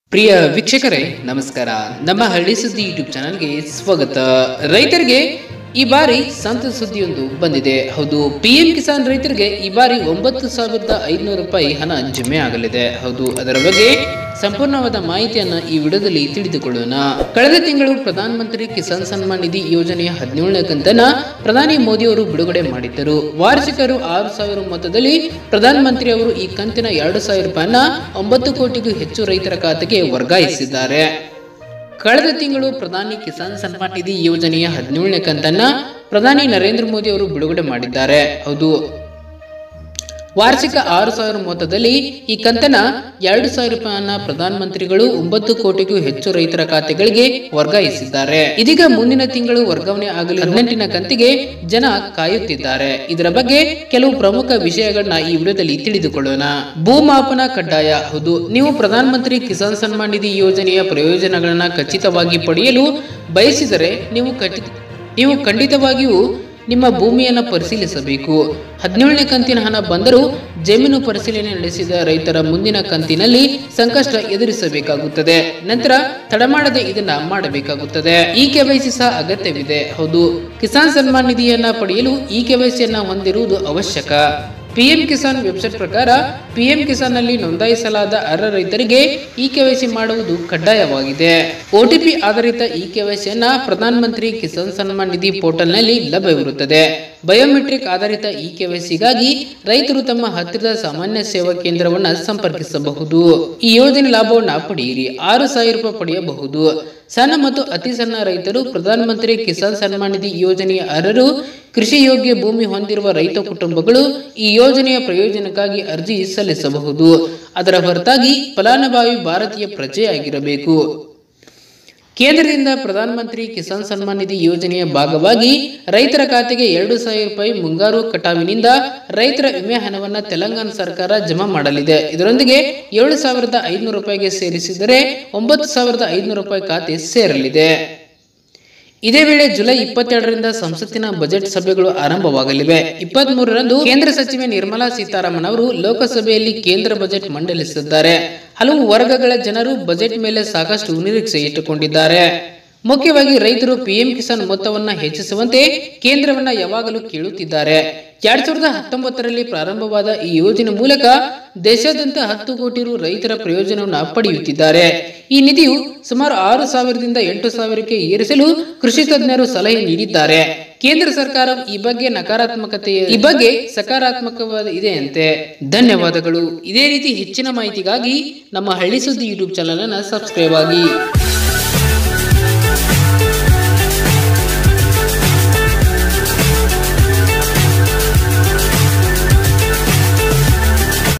ಪ್ರಿಯ ವೀಕ್ಷಕರೇ ನಮಸ್ಕಾರ ನಮ್ಮ ಹಳ್ಳಿ ಸುದ್ದಿ ಯೂಟ್ಯೂಬ್ ಚಾನಲ್ಗೆ ಸ್ವಾಗತ ರೈತರಿಗೆ ಈ ಬಾರಿ ಸಂತ ಸುದ್ದಿಯೊಂದು ಬಂದಿದೆ ಹೌದು ಪಿಎಂ ಕಿಸಾನ್ ರೈತರಿಗೆ ಈ ಬಾರಿ ಒಂಬತ್ತು ಸಾವಿರದ ಐದುನೂರು ರೂಪಾಯಿ ಹಣ ಜಮೆ ಆಗಲಿದೆ ಹೌದು ಅದರ ಬಗ್ಗೆ ಸಂಪೂರ್ಣವಾದ ಮಾಹಿತಿಯನ್ನ ಈ ವಿಡಿಯೋದಲ್ಲಿ ತಿಳಿದುಕೊಳ್ಳೋಣ ಕಳೆದ ತಿಂಗಳು ಪ್ರಧಾನಮಂತ್ರಿ ಕಿಸಾನ್ ಸನ್ಮಾನ್ ನಿಧಿ ಯೋಜನೆಯ ಹದಿನೇಳನೇ ಕಂತನ್ನ ಪ್ರಧಾನಿ ಮೋದಿ ಅವರು ಬಿಡುಗಡೆ ಮಾಡಿದ್ದರು ವಾರ್ಷಿಕರು ಆರು ಸಾವಿರ ಮೊತ್ತದಲ್ಲಿ ಪ್ರಧಾನಮಂತ್ರಿ ಅವರು ಈ ಕಂತಿನ ಎರಡು ಸಾವಿರ ರೂಪಾಯಿನ ಒಂಬತ್ತು ಕೋಟಿಗೂ ಹೆಚ್ಚು ರೈತರ ಖಾತೆಗೆ ವರ್ಗಾಯಿಸಿದ್ದಾರೆ ಕಳೆದ ತಿಂಗಳು ಪ್ರಧಾನಿ ಕಿಸಾನ್ ಸನ್ಮಾನ್ ನಿಧಿ ಯೋಜನೆಯ ಹದಿನೇಳನೇ ಕಂತನ್ನ ಪ್ರಧಾನಿ ನರೇಂದ್ರ ಮೋದಿ ಅವರು ಬಿಡುಗಡೆ ಮಾಡಿದ್ದಾರೆ ಹೌದು ವಾರ್ಷಿಕ ಆರು ಸಾವಿರ ಮೊತ್ತದಲ್ಲಿ ಈ ಕಂತನ ಎರಡು ಸಾವಿರ ರೂಪಾಯಿಯನ್ನ ಪ್ರಧಾನಮಂತ್ರಿಗಳು ಒಂಬತ್ತು ಕೋಟಿಗೂ ಹೆಚ್ಚು ರೈತರ ಖಾತೆಗಳಿಗೆ ವರ್ಗಾಯಿಸಿದ್ದಾರೆ ಇದೀಗ ಮುಂದಿನ ತಿಂಗಳು ವರ್ಗಾವಣೆ ಆಗಲು ಹದಿನೆಂಟಿನ ಕಂತಿಗೆ ಜನ ಕಾಯುತ್ತಿದ್ದಾರೆ ಇದರ ಬಗ್ಗೆ ಕೆಲವು ಪ್ರಮುಖ ವಿಷಯಗಳನ್ನ ಈ ವಿಡಿಯೋದಲ್ಲಿ ತಿಳಿದುಕೊಳ್ಳೋಣ ಭೂಮಾಪನ ಕಡ್ಡಾಯ ಹೌದು ನೀವು ಪ್ರಧಾನಮಂತ್ರಿ ಕಿಸಾನ್ ಸನ್ಮಾನ್ ನಿಧಿ ಯೋಜನೆಯ ಪ್ರಯೋಜನಗಳನ್ನ ಖಚಿತವಾಗಿ ಪಡೆಯಲು ಬಯಸಿದರೆ ನೀವು ಖಚಿತ ನೀವು ಖಂಡಿತವಾಗಿಯೂ ನಿಮ್ಮ ಭೂಮಿಯನ್ನು ಪರಿಶೀಲಿಸಬೇಕು ಹದಿನೇಳನೇ ಕಂತಿನ ಹಣ ಬಂದರೂ ಜಮೀನು ಪರಿಶೀಲನೆ ನಡೆಸಿದ ರೈತರ ಮುಂದಿನ ಕಂತಿನಲ್ಲಿ ಸಂಕಷ್ಟ ಎದುರಿಸಬೇಕಾಗುತ್ತದೆ ನಂತರ ತಡಮಾಡದೆ ಇದನ್ನ ಮಾಡಬೇಕಾಗುತ್ತದೆ ಈ ಕೆವೈಸಿ ಸಹ ಅಗತ್ಯವಿದೆ ಹೌದು ಕಿಸಾನ್ ಸನ್ಮಾನ್ ನಿಧಿಯನ್ನ ಪಡೆಯಲು ಈ ಕೆವೈಸಿಯನ್ನ ಹೊಂದಿರುವುದು ಅವಶ್ಯಕ ಪಿಎಂ ಕಿಸಾನ್ ವೆಬ್ಸೈಟ್ ಪ್ರಕಾರ ಪಿಎಂ ಕಿಸಾನ್ ನಲ್ಲಿ ನೋಂದಾಯಿಸಲಾದ ಅರ್ಹ ರೈತರಿಗೆ ಇ ಕೆವೈಸಿ ಮಾಡುವುದು ಕಡ್ಡಾಯವಾಗಿದೆ ಒಟಿಪಿ ಆಧಾರಿತ ಇ ಕೆವೈಸಿಯನ್ನ ಪ್ರಧಾನಮಂತ್ರಿ ಕಿಸಾನ್ ಸನ್ಮಾನ್ ನಿಧಿ ಪೋರ್ಟಲ್ನಲ್ಲಿ ಲಭ್ಯವಿರುತ್ತದೆ ಬಯೋಮೆಟ್ರಿಕ್ ಆಧಾರಿತ ಇ ಕೆವೈಸಿಗಾಗಿ ರೈತರು ತಮ್ಮ ಹತ್ತಿರದ ಸಾಮಾನ್ಯ ಸೇವಾ ಕೇಂದ್ರವನ್ನ ಸಂಪರ್ಕಿಸಬಹುದು ಈ ಯೋಜನೆ ಲಾಭವನ್ನ ಪಡೆಯಿರಿ ಆರು ಸಾವಿರ ರೂಪಾಯಿ ಪಡೆಯಬಹುದು ಸಣ್ಣ ಮತ್ತು ಅತಿ ಸಣ್ಣ ರೈತರು ಪ್ರಧಾನಮಂತ್ರಿ ಕಿಸಾನ್ ಸನ್ಮಾನ್ ನಿಧಿ ಯೋಜನೆಯ ಅರ್ಹರು ಕೃಷಿ ಯೋಗ್ಯ ಭೂಮಿ ಹೊಂದಿರುವ ರೈತ ಕುಟುಂಬಗಳು ಈ ಯೋಜನೆಯ ಪ್ರಯೋಜನಕ್ಕಾಗಿ ಅರ್ಜಿ ಸಲ್ಲಿಸಬಹುದು ಅದರ ಹೊರತಾಗಿ ಫಲಾನುಭವಿ ಭಾರತೀಯ ಪ್ರಜೆಯಾಗಿರಬೇಕು ಕೇಂದ್ರದಿಂದ ಪ್ರಧಾನಮಂತ್ರಿ ಕಿಸಾನ್ ಸನ್ಮಾನ್ ನಿಧಿ ಯೋಜನೆಯ ಭಾಗವಾಗಿ ರೈತರ ಖಾತೆಗೆ ಎರಡು ಸಾವಿರ ರೂಪಾಯಿ ಮುಂಗಾರು ಕಟಾವಿನಿಂದ ರೈತರ ವಿಮೆ ಹಣವನ್ನ ತೆಲಂಗಾಣ ಸರ್ಕಾರ ಜಮಾ ಮಾಡಲಿದೆ ಇದರೊಂದಿಗೆ ಏಳು ಸಾವಿರದ ಐದುನೂರು ರೂಪಾಯಿಗೆ ಸೇರಿಸಿದರೆ ಒಂಬತ್ತು ಸಾವಿರದ ಐದುನೂರು ರೂಪಾಯಿ ಖಾತೆ ಸೇರಲಿದೆ ಇದೇ ವೇಳೆ ಜುಲೈ ಇಪ್ಪತ್ತೆರಡರಿಂದ ಸಂಸತ್ತಿನ ಬಜೆಟ್ ಸಭೆಗಳು ಆರಂಭವಾಗಲಿವೆ ಇಪ್ಪತ್ತ್ ಮೂರರಂದು ಕೇಂದ್ರ ಸಚಿವೆ ನಿರ್ಮಲಾ ಸೀತಾರಾಮನ್ ಅವರು ಲೋಕಸಭೆಯಲ್ಲಿ ಕೇಂದ್ರ ಬಜೆಟ್ ಮಂಡಲಿಸಿದ್ದಾರೆ ಹಲವು ವರ್ಗಗಳ ಜನರು ಬಜೆಟ್ ಮೇಲೆ ಸಾಕಷ್ಟು ನಿರೀಕ್ಷೆ ಇಟ್ಟುಕೊಂಡಿದ್ದಾರೆ ಮುಖ್ಯವಾಗಿ ರೈತರು ಪಿಎಂ ಕಿಸಾನ್ ಮೊತ್ತವನ್ನ ಹೆಚ್ಚಿಸುವಂತೆ ಕೇಂದ್ರವನ್ನ ಯಾವಾಗಲೂ ಕೇಳುತ್ತಿದ್ದಾರೆ ಎರಡ್ ಸಾವಿರದ ಹತ್ತೊಂಬತ್ತರಲ್ಲಿ ಪ್ರಾರಂಭವಾದ ಈ ಯೋಜನೆ ಮೂಲಕ ದೇಶಾದ್ಯಂತ ಹತ್ತು ಕೋಟಿ ರು ರೈತರ ಪ್ರಯೋಜನವನ್ನು ಪಡೆಯುತ್ತಿದ್ದಾರೆ ಈ ನಿಧಿಯು ಸುಮಾರು ಆರು ಸಾವಿರದಿಂದ ಎಂಟು ಸಾವಿರಕ್ಕೆ ಏರಿಸಲು ಕೃಷಿ ತಜ್ಞರು ಸಲಹೆ ನೀಡಿದ್ದಾರೆ ಕೇಂದ್ರ ಸರ್ಕಾರ ಈ ಬಗ್ಗೆ ನಕಾರಾತ್ಮಕತೆ ಈ ಬಗ್ಗೆ ಸಕಾರಾತ್ಮಕವಾದ ಇದೆಯಂತೆ ಧನ್ಯವಾದಗಳು ಇದೇ ರೀತಿ ಹೆಚ್ಚಿನ ಮಾಹಿತಿಗಾಗಿ ನಮ್ಮ ಹಳ್ಳಿ ಸುದ್ದಿ ಯೂಟ್ಯೂಬ್ ಚಾನಲ್ ಅನ್ನ ಸಬ್ಸ್ಕ್ರೈಬ್ ಆಗಿ